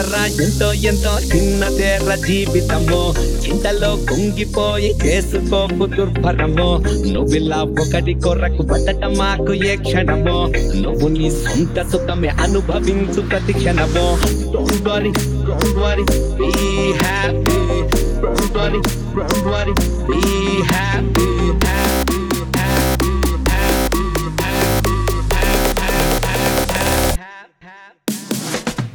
చూడరా ఎంతో ఎంతో చిన్నదేర జీవితము చింతలో కుంగిపోయి చేసుకోకు దుర్భరము నువ్విలా ఒకటి కొరకు పడ్డట మాకు ఏ క్షణము నువ్వు నీ సొంత సుఖమే అనుభవించు ప్రతి క్షణము Don't worry, don't worry, be happy. Don't worry, don't worry, be happy. happy, happy, happy, happy, happy.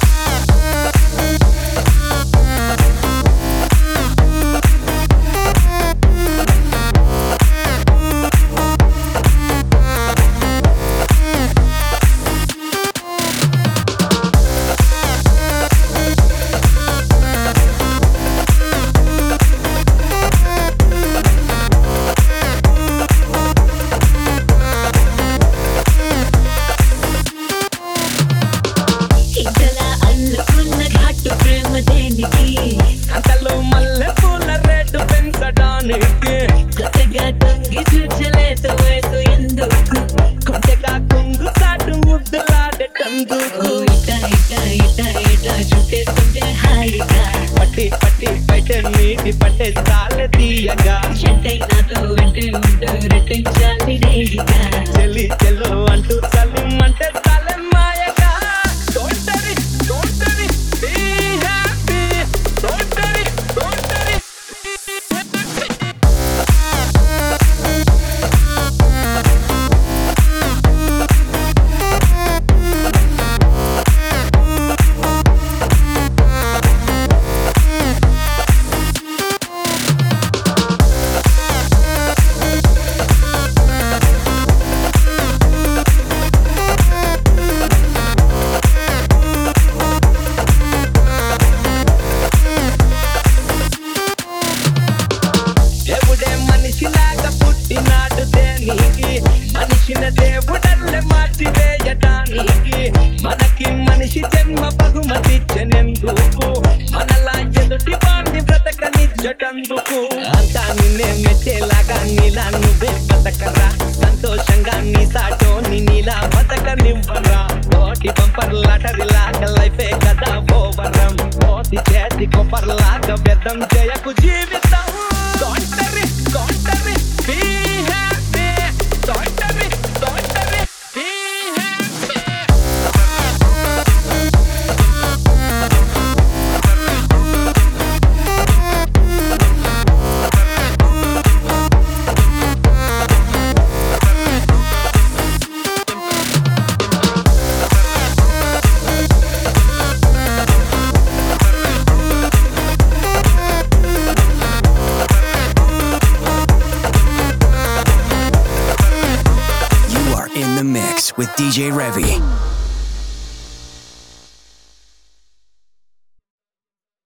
ఇంతలా అల్లుకున్న ఘాటు ప్రేమ దేనికి అంతలో మల్లె పూల రేటు పెంచడానికి కొత్తగా తొంగి చూచలేదు వయసు ఎందుకు కొంచెగా కొంగు చాటు ముద్దులాడేటందుకు ఓ ఇట ఇట ఇట ఇట చుట్టేస్తుంటే హాయిగా పట్టి పట్టి బయట నీటి పట్టే చాల తీయగా చెట్టై నాతో వెంటే ఉంటూ రెట్టించాలి డేగా చెల్లి చెల్లు అంటూ చల్లిమంటే చాలే మాయగా తోటరి తోటరి be happy తోటరి తోటరి దేవుడే మనిషిలాగా పుట్టినాడు దేనికి మనిషిన దేవుడల్లే మార్చివేయటానికి మనకి మనిషి జన్మ బహుమతిచ్చనెందుకు మనలా ఎదుటి వాడిని బ్రతకనిచ్చటందుకు అంతా నిన్నే మెచ్చేలాగా నీలా నువ్వే బతకరా సంతోషంగా నీ సాటోని నీలా బతకనివ్వరా కోటి బంపర్ లాటరీ లాగా లైఫే కదా ఓవరం కోటి చేతి కొబ్బర్ లాగా వ్యర్థం చేయకు జీవితం తోటరి తోటరి be happy తోటరి తోటరి be happy You are in the mix with DJ Revy.